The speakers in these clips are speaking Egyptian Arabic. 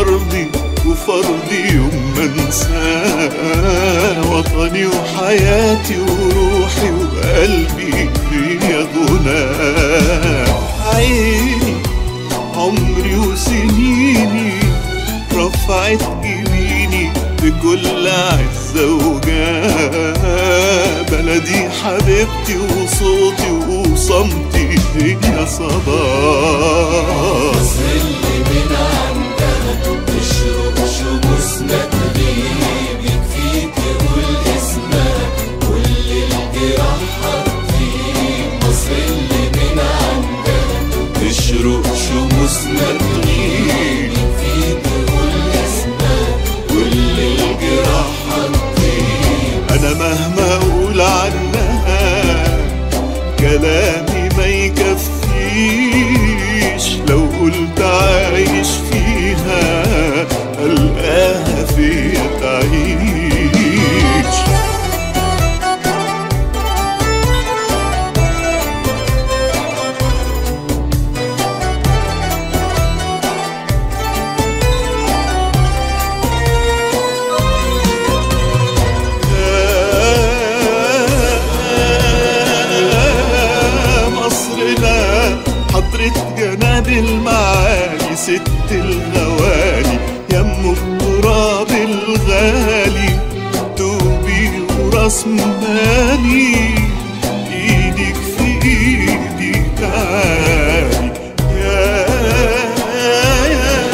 أرضي وفرضي يوم ما انساه وطني وحياتي وروحي وقلبي ليا غناه عيني عمري وسنيني رفعت يميني بكل عزة وجاه بلدي حبيبتي وصوتي وصمتي هي صباح اللي من عندها تشرب شموسنا تغيب يكفي تقول اسمها كل الجراح فيه مصر اللي من عندها تشرق شموسنا تغيب يكفي تقول اسمها كل الجراح انا مهما اقول عنها كلامي ما يكفيش لو قلت عايش فيها القاها فيا تعيش مصرنا حضرة جناب المعالي ست الغوالي يم التراب الغالي توبي وراس مالي ايدك في ايدي تعالي يا يا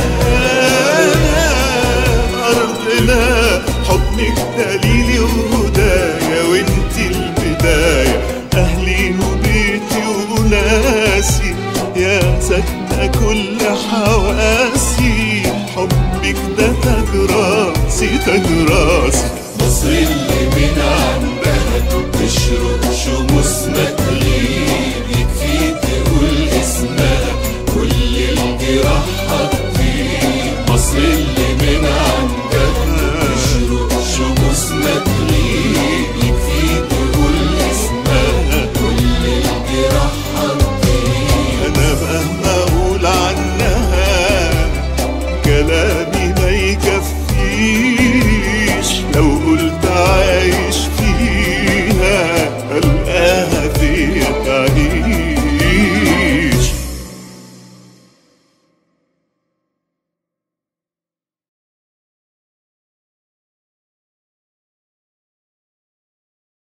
أرضنا حضنك دليلي وهدايا وانت البداية أهلي وبيتي وناسي يا سكنة كل حواسي حبك ده تاج راسي تاج راسي مصر اللي من عندها تشرب شموسنا تغيب يكفي تقول اسمها كل الجراح فيه مصر اللي من عندها تشرب شموسنا تغيب يكفي تقول اسمها كل الجراح فيه أنا مهما أقول عنها كلامي ما يكفيش لو قلت عايش فيها ألقاها فيا تعيش